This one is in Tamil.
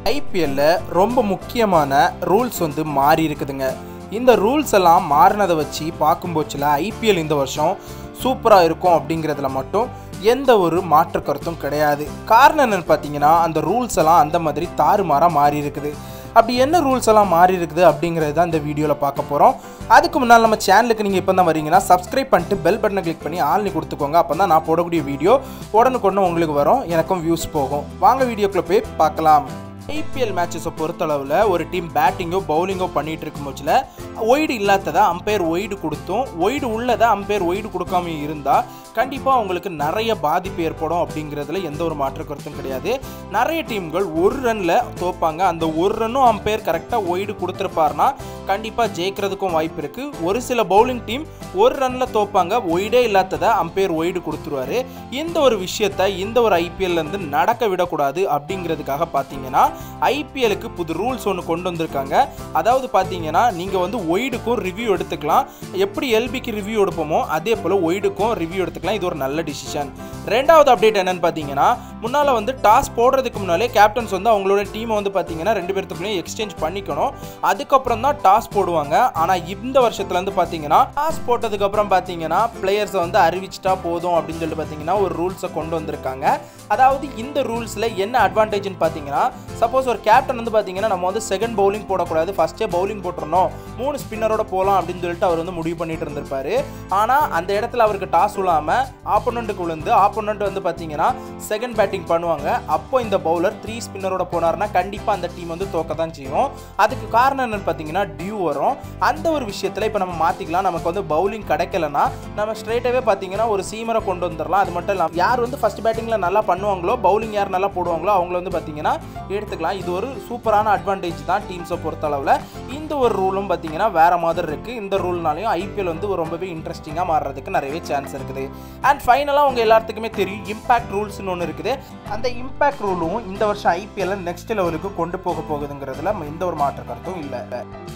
ஐபிஎல்ல ரொம்ப முக்கியமான ரூல்ஸ் வந்து மாறி இருக்குதுங்க இந்த ரூல்ஸ் எல்லாம் மாறினதை வச்சு பார்க்கும்போச்சில் ஐபிஎல் இந்த வருஷம் சூப்பராக இருக்கும் அப்படிங்கிறதுல மட்டும் எந்த ஒரு மாற்று கருத்தும் கிடையாது காரணம் என்னன்னு பார்த்தீங்கன்னா அந்த ரூல்ஸ் எல்லாம் அந்த மாதிரி தாறுமாறாக மாறி இருக்குது அப்படி என்ன ரூல்ஸ் எல்லாம் மாறி இருக்குது அப்படிங்கிறது தான் இந்த வீடியோவில் பார்க்க போகிறோம் அதுக்கு முன்னால் நம்ம சேனலுக்கு நீங்கள் இப்போ தான் வரீங்கன்னா சப்ஸ்கிரைப் பண்ணிட்டு பெல் பட்டனை கிளிக் பண்ணி ஆள்னி கொடுத்துக்கோங்க அப்போ தான் நான் போடக்கூடிய வீடியோ உடனுக்குடனே உங்களுக்கு வரும் எனக்கும் வியூஸ் போகும் வாங்க வீடியோக்குள்ளே போய் பார்க்கலாம் ஐபிஎல் மேட்சஸை பொறுத்தளவில் ஒரு டீம் பேட்டிங்கோ பவுலிங்கோ பண்ணிட்டு இருக்கும் போச்சில் ஒய்டு இல்லாததை அம்பையர் ஒய்டு கொடுத்தும் ஒய்டு உள்ளதை அம்பையர் ஒய்டு கொடுக்காம இருந்தால் கண்டிப்பாக அவங்களுக்கு நிறைய பாதிப்பு ஏற்படும் அப்படிங்கிறதுல எந்த ஒரு மாற்று கருத்தும் கிடையாது நிறைய டீம்கள் ஒரு ரனில் தோப்பாங்க அந்த ஒரு ரன்னும் அம்பையர் கரெக்டாக ஒய்டு கொடுத்துருப்பாருனா கண்டிப்பாக ஜெயிக்கிறதுக்கும் வாய்ப்பு இருக்குது ஒரு சில பவுலிங் டீம் ஒரு ரனில் தோப்பாங்க ஒய்டே இல்லாததை அம்பையர் ஒய்டு கொடுத்துருவாரு இந்த ஒரு விஷயத்தை இந்த ஒரு ஐபிஎல்லேருந்து நடக்க விடக்கூடாது அப்படிங்கிறதுக்காக பார்த்தீங்கன்னா ஐபிஎலுக்கு புது ரூல்ஸ் ஒன்று கொண்டு வந்திருக்காங்க அதாவது பார்த்தீங்கன்னா நீங்கள் வந்து ஒய்டுக்கும் ரிவ்யூ எடுத்துக்கலாம் எப்படி எல்பிக்கு ரிவ்யூ எடுப்போமோ அதே போல் ஒய்டுக்கும் ரிவ்யூ எடுத்துக்கலாம் இது ஒரு நல்ல டிசிஷன் ரெண்டாவது அப்டேட் என்னன்னு பார்த்தீங்கன்னா முன்னால் வந்து டாஸ் போடுறதுக்கு முன்னாலே கேப்டன்ஸ் வந்து அவங்களோட டீமை வந்து பார்த்தீங்கன்னா ரெண்டு பேர்த்துக்குள்ளேயும் எக்ஸ்சேஞ்ச் பண்ணிக்கணும் அதுக்கப்புறம் தான் டாஸ் போடுவாங்க ஆனால் இந்த வருஷத்துலேருந்து பார்த்தீங்கன்னா டாஸ் போட்டதுக்கப்புறம் பார்த்தீங்கன்னா பிளேயர்ஸை வந்து அறிவிச்சிட்டா போதும் அப்படின்னு சொல்லிட்டு பார்த்தீங்கன்னா ஒரு ரூல்ஸை கொண்டு வந்திருக்காங்க அதாவது இந்த ரூல்ஸில் என்ன அட்வான்டேஜ்னு பார்த்தீங்கன்னா சப்போஸ் ஒரு கேப்டன் வந்து பார்த்தீங்கன்னா நம்ம வந்து செகண்ட் பவுலிங் போடக்கூடாது ஃபஸ்ட்டே பவுலிங் போட்டுறணும் மூணு ஸ்பின்னரோட போகலாம் அப்படின்னு சொல்லிட்டு அவர் வந்து முடிவு பண்ணிட்டு இருந்திருப்பாரு ஆனால் அந்த இடத்துல அவருக்கு டாஸ் விழாமல் ஆப்போனண்ட்டுக்கு விழுந்து ஆப்போனண்ட் வந்து பார்த்தீங்கன்னா செகண்ட் பேட்டிங் பண்ணுவாங்க அப்போ இந்த பவுலர் த்ரீ ஸ்பின்னரோட போனார்னா கண்டிப்பாக அந்த டீம் வந்து தோக்க தான் செய்யும் அதுக்கு காரணம் என்னன்னு பார்த்தீங்கன்னா டியூ வரும் அந்த ஒரு விஷயத்தில் இப்போ நம்ம மாற்றிக்கலாம் நமக்கு வந்து பவுலிங் கிடைக்கலனா நம்ம ஸ்ட்ரெயிட்டாகவே பார்த்தீங்கன்னா ஒரு சீமரை கொண்டு வந்துடலாம் அது மட்டும் இல்லாமல் யார் வந்து ஃபஸ்ட் பேட்டிங்கில் நல்லா பண்ணுவாங்களோ பவுலிங் யார் நல்லா போடுவாங்களோ அவங்கள வந்து பார்த்தீங்கன்னா எடுத்துக்கலாம் இது ஒரு சூப்பரான அட்வான்டேஜ் தான் டீம்ஸை பொறுத்தளவில் இந்த ஒரு ரூலும் பார்த்தீங்கன்னா வேற மாதிரி இருக்குது இந்த ரூல்னாலையும் ஐபிஎல் வந்து ரொம்பவே இன்ட்ரெஸ்டிங்காக மாறுறதுக்கு நிறையவே சான்ஸ் இருக்குது அண்ட் ஃபைனலாக உங்கள் எல்லாத்துக்குமே தெரியும் இம்பாக்ட் ரூல்ஸ்னு ஒன்று இருக்குது அந்த இம்பாக்ட் ரூலும் இந்த வருஷம் ஐபிஎல்ல நெக்ஸ்ட் லெவலுக்கு கொண்டு போக போகுதுங்கிறதுல எந்த ஒரு மாற்று கருத்தும் இல்லை